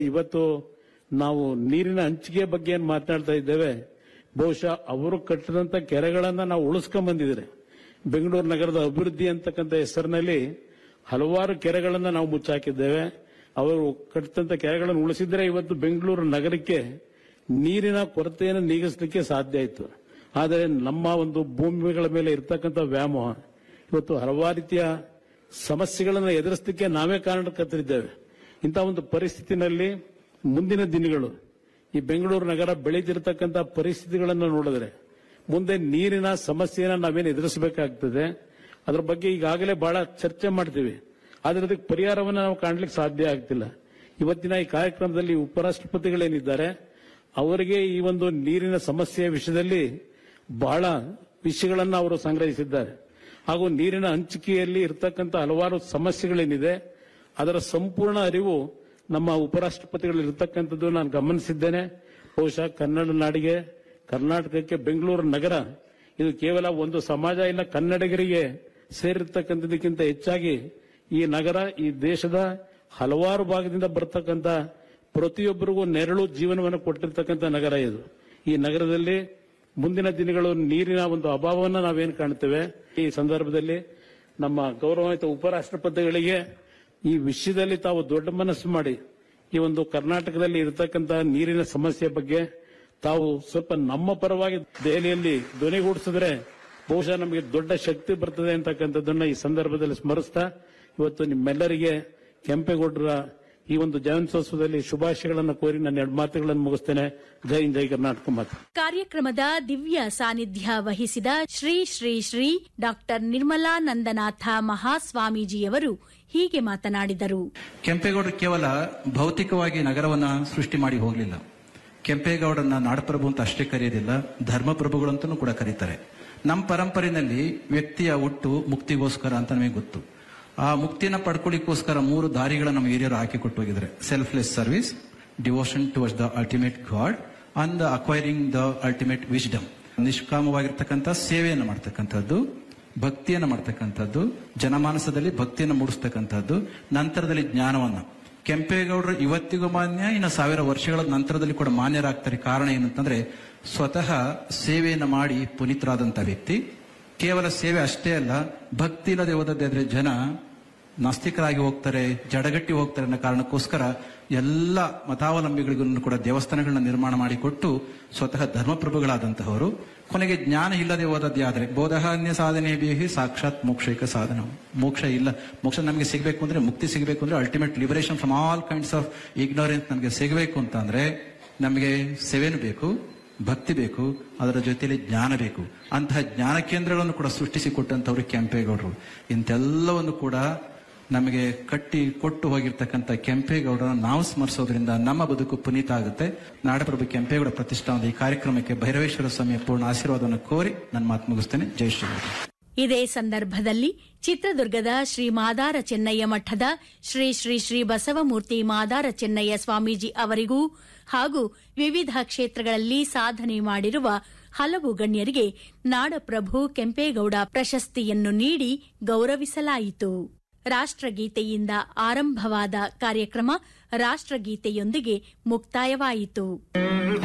ಇವತ್ತು ನಾವು ನೀರಿನ ಹಂಚಿಕೆ ಬಗ್ಗೆ ಏನ್ ಮಾತನಾಡ್ತಾ ಇದ್ದೇವೆ ಬಹುಶಃ ಅವರು ಕಟ್ಟಿದಂತ ಕೆರೆಗಳನ್ನ ನಾವು ಉಳಿಸ್ಕೊಂಡ್ ಬಂದಿದ್ರೆ ಬೆಂಗಳೂರು ನಗರದ ಅಭಿವೃದ್ಧಿ ಅಂತಕ್ಕಂಥ ಹೆಸರಿನಲ್ಲಿ ಹಲವಾರು ಕೆರೆಗಳನ್ನ ನಾವು ಮುಚ್ಚಾಕಿದ್ದೇವೆ ಅವರು ಕಟ್ಟಿದಂತ ಕೆರೆಗಳನ್ನು ಉಳಿಸಿದ್ರೆ ಇವತ್ತು ಬೆಂಗಳೂರು ನಗರಕ್ಕೆ ನೀರಿನ ಕೊರತೆಯನ್ನು ನೀಗಿಸಲಿಕ್ಕೆ ಸಾಧ್ಯ ಆಯಿತು ಆದರೆ ನಮ್ಮ ಒಂದು ಭೂಮಿಗಳ ಮೇಲೆ ಇರ್ತಕ್ಕಂಥ ವ್ಯಾಮೋಹ ಇವತ್ತು ಹಲವಾರು ರೀತಿಯ ಸಮಸ್ಯೆಗಳನ್ನು ಎದುರಿಸಲಿಕ್ಕೆ ನಾವೇ ಕಾರಣಕರ್ತರಿದ್ದೇವೆ ಇಂಥ ಒಂದು ಪರಿಸ್ಥಿತಿನಲ್ಲಿ ಮುಂದಿನ ದಿನಗಳು ಈ ಬೆಂಗಳೂರು ನಗರ ಬೆಳೀತಿರ್ತಕ್ಕಂಥ ಪರಿಸ್ಥಿತಿಗಳನ್ನು ನೋಡಿದ್ರೆ ಮುಂದೆ ನೀರಿನ ಸಮಸ್ಯೆಯನ್ನು ನಾವೇನು ಎದುರಿಸಬೇಕಾಗ್ತದೆ ಅದ್ರ ಬಗ್ಗೆ ಈಗಾಗಲೇ ಬಹಳ ಚರ್ಚೆ ಮಾಡ್ತೀವಿ ಆದ್ರೆ ಅದಕ್ಕೆ ಪರಿಹಾರವನ್ನು ನಾವು ಕಾಣ್ಲಿಕ್ಕೆ ಸಾಧ್ಯ ಆಗ್ತಿಲ್ಲ ಇವತ್ತಿನ ಈ ಕಾರ್ಯಕ್ರಮದಲ್ಲಿ ಉಪರಾಷ್ಟ್ರಪತಿಗಳೇನಿದ್ದಾರೆ ಅವರಿಗೆ ಈ ಒಂದು ನೀರಿನ ಸಮಸ್ಯೆಯ ವಿಷಯದಲ್ಲಿ ಬಹಳ ವಿಷಯಗಳನ್ನು ಅವರು ಸಂಗ್ರಹಿಸಿದ್ದಾರೆ ಹಾಗೂ ನೀರಿನ ಹಂಚಿಕೆಯಲ್ಲಿ ಇರತಕ್ಕಂಥ ಹಲವಾರು ಸಮಸ್ಯೆಗಳೇನಿದೆ ಅದರ ಸಂಪೂರ್ಣ ಅರಿವು ನಮ್ಮ ಉಪರಾಷ್ಟ್ರಪತಿಗಳು ಇರತಕ್ಕಂಥದ್ದು ನಾನು ಗಮನಿಸಿದ್ದೇನೆ ಬಹುಶಃ ಕನ್ನಡ ನಾಡಿಗೆ ಕರ್ನಾಟಕಕ್ಕೆ ಬೆಂಗಳೂರು ನಗರ ಇದು ಕೇವಲ ಒಂದು ಸಮಾಜ ಇಲ್ಲ ಕನ್ನಡಿಗರಿಗೆ ಸೇರಿರ್ತಕ್ಕಂಥದಕ್ಕಿಂತ ಹೆಚ್ಚಾಗಿ ಈ ನಗರ ಈ ದೇಶದ ಹಲವಾರು ಭಾಗದಿಂದ ಬರ್ತಕ್ಕಂಥ ಪ್ರತಿಯೊಬ್ಬರಿಗೂ ನೆರಳು ಜೀವನವನ್ನು ಕೊಟ್ಟಿರ್ತಕ್ಕಂಥ ನಗರ ಇದು ಈ ನಗರದಲ್ಲಿ ಮುಂದಿನ ದಿನಗಳು ನೀರಿನ ಒಂದು ಅಭಾವವನ್ನು ನಾವೇನು ಕಾಣ್ತೇವೆ ಈ ಸಂದರ್ಭದಲ್ಲಿ ನಮ್ಮ ಗೌರವಾನ್ವಿತ ಉಪರಾಷ್ಟ್ರಪತಿಗಳಿಗೆ ಈ ವಿಷಯದಲ್ಲಿ ತಾವು ದೊಡ್ಡ ಮನಸ್ಸು ಮಾಡಿ ಈ ಒಂದು ಕರ್ನಾಟಕದಲ್ಲಿ ಇರತಕ್ಕಂತಹ ನೀರಿನ ಸಮಸ್ಯೆ ಬಗ್ಗೆ ತಾವು ಸ್ವಲ್ಪ ನಮ್ಮ ಪರವಾಗಿ ದೆಹಲಿಯಲ್ಲಿ ಧ್ವನಿಗೂಡಿಸಿದ್ರೆ ಬಹುಶಃ ನಮಗೆ ದೊಡ್ಡ ಶಕ್ತಿ ಬರ್ತದೆ ಅಂತಕ್ಕಂಥದ್ದನ್ನ ಈ ಸಂದರ್ಭದಲ್ಲಿ ಸ್ಮರಿಸ್ತಾ ಇವತ್ತು ನಿಮ್ಮೆಲ್ಲರಿಗೆ ಕೆಂಪೇಗೌಡರ ಈ ಒಂದು ಜಯಂತ್ಯೋತ್ಸವದಲ್ಲಿ ಶುಭಾಶಯಗಳನ್ನು ಕೋರಿ ನನ್ನ ಎರಡು ಮಾತುಗಳನ್ನು ಮುಗಿಸ್ತೇನೆ ಜೈ ಹಿಂದ್ ಜೈ ಕರ್ನಾಟಕ ಮಾತು ಕಾರ್ಯಕ್ರಮದ ದಿವ್ಯ ಸಾನ್ನಿಧ್ಯ ವಹಿಸಿದ ಶ್ರೀ ಶ್ರೀ ಶ್ರೀ ಡಾಕ್ಟರ್ ನಿರ್ಮಲಾನಂದನಾಥ ಮಹಾಸ್ವಾಮೀಜಿಯವರು ಹೀಗೆ ಮಾತನಾಡಿದರು ಕೆಂಪೇಗೌಡರು ಕೇವಲ ಭೌತಿಕವಾಗಿ ನಗರವನ್ನ ಸೃಷ್ಟಿ ಮಾಡಿ ಹೋಗಲಿಲ್ಲ ಕೆಂಪೇಗೌಡರನ್ನ ನಾಡಪ್ರಭು ಅಂತ ಅಷ್ಟೇ ಕರೆಯೋದಿಲ್ಲ ಧರ್ಮಪ್ರಭುಗಳು ಅಂತಲೂ ಕೂಡ ಕರೀತಾರೆ ನಮ್ಮ ಪರಂಪರೆಯಲ್ಲಿ ವ್ಯಕ್ತಿಯ ಹುಟ್ಟು ಮುಕ್ತಿಗೋಸ್ಕರ ಅಂತ ನಮಗೆ ಗೊತ್ತು ಆ ಮುಕ್ತಿನ ಪಡ್ಕೊಳ್ಳಿಕ್ಕೋಸ್ಕರ ಮೂರು ದಾರಿಗಳನ್ನ ನಮ್ಮ ಹಿರಿಯರು ಹಾಕಿಕೊಟ್ಟು ಹೋಗಿದ್ದಾರೆ selfless service devotion towards the ultimate god and acquiring the ultimate wisdom ನಿಷ್ಕಾಮವಾಗಿರ್ತಕ್ಕಂಥ ಸೇವೆಯನ್ನು ಮಾಡ್ತಕ್ಕಂಥದ್ದು ಭಕ್ತಿಯನ್ನು ಮಾಡ್ತಕ್ಕಂಥದ್ದು ಜನಮಾನಸದಲ್ಲಿ ಭಕ್ತಿಯನ್ನು ಮೂಡಿಸ್ತಕ್ಕಂಥದ್ದು ನಂತರದಲ್ಲಿ ಜ್ಞಾನವನ್ನ ಕೆಂಪೇಗೌಡರು ಇವತ್ತಿಗೂ ಮಾನ್ಯ ಇನ್ನು ಸಾವಿರ ವರ್ಷಗಳ ನಂತರದಲ್ಲಿ ಕೂಡ ಮಾನ್ಯರಾಗ್ತಾರೆ ಕಾರಣ ಏನಂತಂದ್ರೆ ಸ್ವತಃ ಸೇವೆಯನ್ನು ಮಾಡಿ ಪುನೀತರಾದಂತ ವ್ಯಕ್ತಿ ಕೇವಲ ಸೇವೆ ಅಷ್ಟೇ ಅಲ್ಲ ಭಕ್ತಿ ಇಲ್ಲದೆ ಹೋದದ್ದಾದ್ರೆ ಜನ ನಾಸ್ತಿಕರಾಗಿ ಹೋಗ್ತಾರೆ ಜಡಗಟ್ಟಿ ಹೋಗ್ತಾರೆ ಅನ್ನೋ ಕಾರಣಕ್ಕೋಸ್ಕರ ಎಲ್ಲ ಮತಾವಲಂಬಿಗಳಿಗೂ ಕೂಡ ದೇವಸ್ಥಾನಗಳನ್ನ ನಿರ್ಮಾಣ ಮಾಡಿಕೊಟ್ಟು ಸ್ವತಃ ಧರ್ಮಪ್ರಭುಗಳಾದಂತಹವರು ಕೊನೆಗೆ ಜ್ಞಾನ ಇಲ್ಲದೆ ಹೋದದ್ದೇ ಆದರೆ ಬೋಧಹಾನ್ಯ ಸಾಧನೆ ಬೇಹಿ ಸಾಕ್ಷಾತ್ ಮೋಕ್ಷೈಕ ಸಾಧನ ಮೋಕ್ಷ ಇಲ್ಲ ಮೋಕ್ಷ ನಮಗೆ ಸಿಗಬೇಕು ಅಂದ್ರೆ ಮುಕ್ತಿ ಸಿಗಬೇಕು ಅಂದ್ರೆ ultimate liberation from all kinds of ignorance ನಮಗೆ ಸಿಗಬೇಕು ಅಂತ ಅಂದ್ರೆ ನಮಗೆ ಸೇವೆನೂ ಬೇಕು ಭಕ್ತಿ ಬೇಕು ಅದರ ಜೊತೆಯಲ್ಲಿ ಜ್ಞಾನ ಬೇಕು ಅಂತಹ ಜ್ಞಾನ ಕೇಂದ್ರಗಳನ್ನು ಕೂಡ ಸೃಷ್ಟಿಸಿಕೊಟ್ಟಂತವ್ರು ಕೆಂಪೇಗೌಡರು ಇಂತೆಲ್ಲವನ್ನು ಕೂಡ ನಮಗೆ ಕಟ್ಟಿ ಕೊಟ್ಟು ಹೋಗಿರ್ತಕ್ಕಂಥ ಕೆಂಪೇಗೌಡರನ್ನು ನಾವು ಸ್ಮರಿಸೋದ್ರಿಂದ ನಮ್ಮ ಬದುಕು ಪುನೀತ ಆಗುತ್ತೆ ನಾಡಪ್ರಭು ಕೆಂಪೇಗೌಡ ಪ್ರತಿಷ್ಠಾನದ ಈ ಕಾರ್ಯಕ್ರಮಕ್ಕೆ ಭೈರವೇಶ್ವರ ಸ್ವಾಮಿಯ ಪೂರ್ಣ ಆಶೀರ್ವಾದವನ್ನು ಕೋರಿ ನನ್ನ ಮಾತು ಮುಗಿಸ್ತೇನೆ ಜೈ ಶ್ರೀರಾಮ್ ಇದೇ ಸಂದರ್ಭದಲ್ಲಿ ಚಿತ್ರದುರ್ಗದ ಶ್ರೀ ಮಾದಾರ ಚೆನ್ನಯ್ಯ ಮಠದ ಶ್ರೀ ಶ್ರೀ ಶ್ರೀ ಬಸವಮೂರ್ತಿ ಮಾದಾರ ಚೆನ್ನಯ್ಯ ಸ್ವಾಮೀಜಿ ಅವರಿಗೂ ಹಾಗೂ ವಿವಿಧ ಕ್ಷೇತ್ರಗಳಲ್ಲಿ ಸಾಧನೆ ಮಾಡಿರುವ ಹಲವು ಗಣ್ಯರಿಗೆ ನಾಡಪ್ರಭು ಕೆಂಪೇಗೌಡ ಪ್ರಶಸ್ತಿಯನ್ನು ನೀಡಿ ಗೌರವಿಸಲಾಯಿತು ರಾಷ್ಟ್ರಗೀತೆಯಿಂದ ಆರಂಭವಾದ ಕಾರ್ಯಕ್ರಮ ರಾಷ್ಟ್ರಗೀತೆಯೊಂದಿಗೆ ಮುಕ್ತಾಯವಾಯಿತು